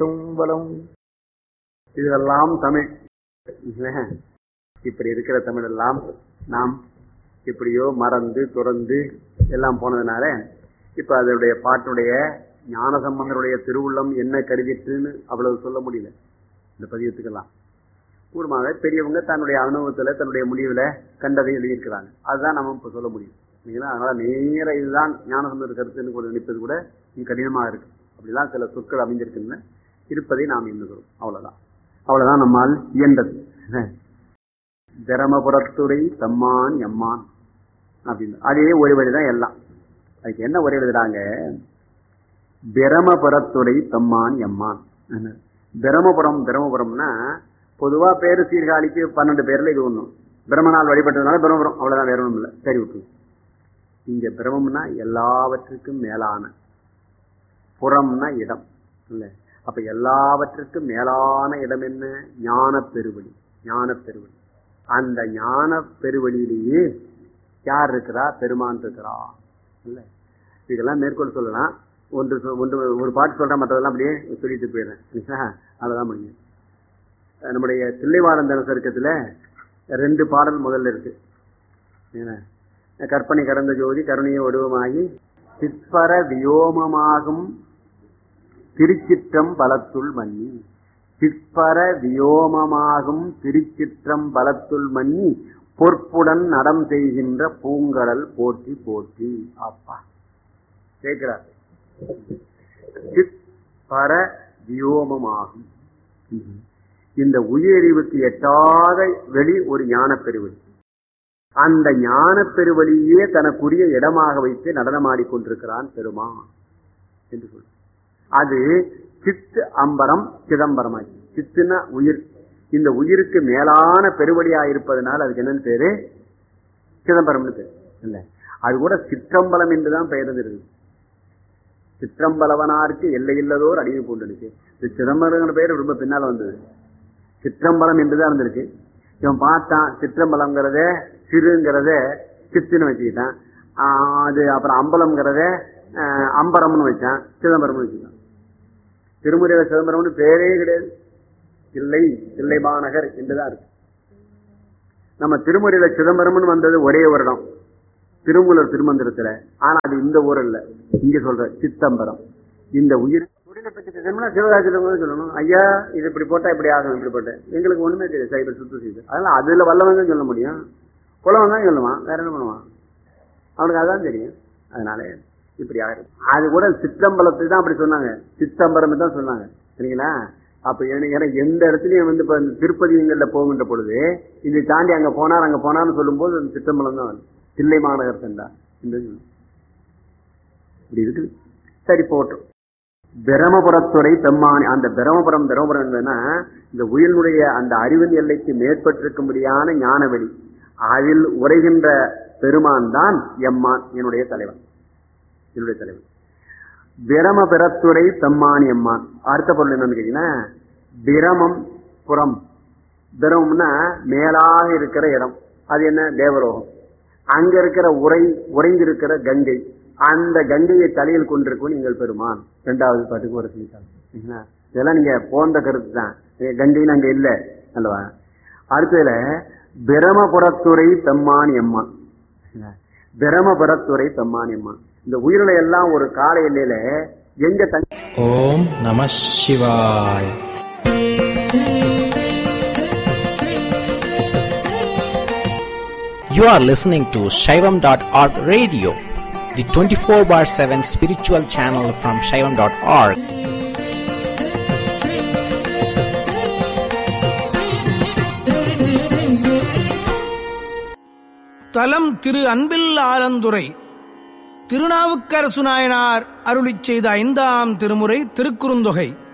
பேசும் வளம் இதெல்லாம் தமிழ் இல்ல? இப்படி இருக்கிற தமிழ் எல்லாம் நாம் எப்படியோ மறந்து துறந்து எல்லாம் போனதுனால இப்ப அதனுடைய பாட்டுடைய ஞானசம்பந்தருடைய திருவுள்ளம் என்ன கருதிட்டுன்னு அவ்வளவு சொல்ல முடியல இந்த பதியத்துக்கெல்லாம் கூடுமாக பெரியவங்க தன்னுடைய அனுபவத்துல தன்னுடைய முடிவுல கண்டதை எழுதியிருக்கிறாங்க அதுதான் நம்ம இப்ப சொல்ல முடியும் இல்லைங்களா அதனால நேர இதுதான் ஞானசம்பந்தர் கருத்துன்னு கூட நினைப்பது கூட இன்னும் கடினமா இருக்கு அப்படிலாம் சில சொற்கள் அமைஞ்சிருக்குன்னு இருப்பதை நாம் எண்ணுகிறோம் அவ்வளவுதான் அவ்வளவுதான் நம்மால் இயன்றது பிரமபுரத்துறை தம்மான் எம்மான் அப்படின்னு அதே ஒரு வழிதான் எல்லாம் அதுக்கு என்ன ஒரே எழுதுறாங்க பிரமபுரத்துறை தம்மான் எம்மான் பிரமபுரம் பிரமபுரம்னா பொதுவா பேரு சீர்காழிக்கு பன்னெண்டு பேர்ல இது ஒண்ணும் பிரம்மனால் வழிபட்டதுனால பிரம்மபுரம் அவ்வளவுதான் வேற ஒண்ணும் இல்லை சரி விட்டு இங்க பிரமம்னா எல்லாவற்றுக்கும் மேலான புறம்னா இடம் இல்ல அப்ப எல்லாவற்றுக்கும் மேலான இடம் என்ன ஞான பெருவழி ஞான பெருவழி அந்த ஞான பெருவழியிலேயே யார் இருக்கிறா பெருமான் இருக்கிறா இல்ல இதெல்லாம் மேற்கொள் சொல்லலாம் ஒன்று சொ- ஒன்று ஒரு பாட்டு சொல்றேன் மற்றதெல்லாம் அப்படியே சொல்லிட்டு போயிடுறேன் சரிங்களா? அவ்வளவுதான் முடியும் அஹ் நம்முடைய தில்லைவாழம் தனசருக்கத்துல ரெண்டு பாடல் முதல்ல இருக்கு என்ன? கற்பனை கடந்த ஜோதி கருணைய வடிவமாகி சிற்பர வியோமமாகும் திருச்சிற்றம் பலத்துள் மன்னி சிற்பர வியோமமாகும் திருச்சிற்றம் பலத்துள் மன்னி பொற்புடன் நடம் செய்கின்ற பூங்கடல் போற்றி போற்றி அப்பா கேட்கிறார் சிற்பர வியோமமாகும் இந்த உயிரறிவுக்கு எட்டாத வெளி ஒரு ஞான பெருவெளி அந்த ஞான பெருவழியே தனக்குரிய இடமாக வைத்து நடனமாடிக்கொண்டிருக்கிறான் பெருமான் என்று சொல்ற அது சித்து அம்பரம் சிதம்பரமாகி சித்துனா உயிர் இந்த உயிருக்கு மேலான பெருவழியா இருப்பதனால் அதுக்கு என்னன்னு பேரு சிதம்பரம்னு பேரு இல்ல அது கூட சிற்றம்பலம் என்றுதான் பெயர் இருந்திருக்கு சிற்றம்பலவனாருக்கு எல்லையில்லதோர் அடிமை பூண்டனுக்கு இந்த சிதம்பரங்கிற பெயர் ரொம்ப பின்னால வந்தது சிற்றம்பலம் என்றுதான் இருந்திருக்கு இவன் பார்த்தான் சிற்றம்பலம்ங்கிறத சிறுங்கிறத சித்துன்னு வச்சுக்கிட்டான் ஆஹ் அது அப்புறம் அம்பலம்ங்கிறத ஆஹ் அம்பரம்னு வச்சான் சிதம்பரம்னு வச்சுக்கிட்டான் திருமுறையில சிதம்பரம்னு பேரே கிடையாது இல்லை தில்லை மாநகர் என்றுதான் இருக்கு நம்ம திருமுறையில சிதம்பரம்னு வந்தது ஒரே வருடம் திருமூலர் திருமந்திரத்துல ஆனா அது இந்த ஊர் இல்ல இங்க சொல்ற சித்தம்பரம் இந்த உயிர் தொழிலை பற்றி பேசணும்னா சிவகாசிடம் சொல்லணும் ஐயா இது இப்படி போட்டா இப்படி ஆகும் இப்படி போட்டேன் எங்களுக்கு ஒண்ணுமே தெரியாது சைபர் சுத்தம் செய்து அதனால அதுல வல்லவங்க சொல்ல முடியும் குலவன் தான் சொல்லுவான் வேற என்ன பண்ணுவான் அவனுக்கு அதான் தெரியும் அதனால இப்படி ஆயிரும் அது கூட சித்தம்பலத்தை தான் அப்படி சொன்னாங்க சித்தம்பரம் தான் சொன்னாங்க சரிங்களா அப்ப ஏன்னா- ஏன்னா எந்த இடத்துலயும் வந்து இப்ப இந்த திருப்பதிங்கள்ல போகின்ற பொழுது இதை தாண்டி அங்க போனார் அங்க போனார்னு சொல்லும்போது அந்த சித்தம்பலம் தான் வரும் தில்லை மாநகர் சென்றா இந்த இது. இப்படி இருக்குது சரி போட்டோம் பிரமபுரத்துறை பெம்மானி அந்த பிரமபுரம் பிரமபுரம் என்னன்னா இந்த உயிரினுடைய அந்த அறிவின் எல்லைக்கு மேற்பட்டிருக்கும்படியான ஞானவெளி அதில் உரைகின்ற பெருமான் தான் எம்மான் என்னுடைய தலைவன் என்னுடைய தலைவன் பிரமபுரத்துறை பெம்மானி எம்மான் அடுத்த பொருள் என்னன்னு கேட்டீங்கன்னா பிரமம் புறம் பிரமம்னா மேலாக இருக்கிற இடம் அது என்ன தேவரோகம் அங்க இருக்கிற உரை உறைந்திருக்கிற கங்கை அந்த கங்கையை தலையில் கொண்டிருக்கும் நீங்கள் பெருமான் இரண்டாவது பாட்டுக்கு ஒரு சொல்லிட்டாங்க இதெல்லாம் நீங்க போன்ற கருத்து தான் கங்கைன்னு அங்க இல்ல அல்லவா அடுத்ததுல பிரமபுரத்துறை பெம்மான் எம்மான் பிரமபுரத்துறை பெம்மான் எம்மான் இந்த உயிரிலை எல்லாம் ஒரு கால எல்லையில எங்க தங்கி ஓம் நம சிவாய் You are listening to Shaivam.org radio, the 24 bar 7 spiritual channel from Shaivam.org. தலம் திரு அன்பில் ஆலந்துரை திருநாவுக்கரசு நாயனார் அருளிச் செய்த ஐந்தாம் திருமுறை திருக்குறுந்தொகை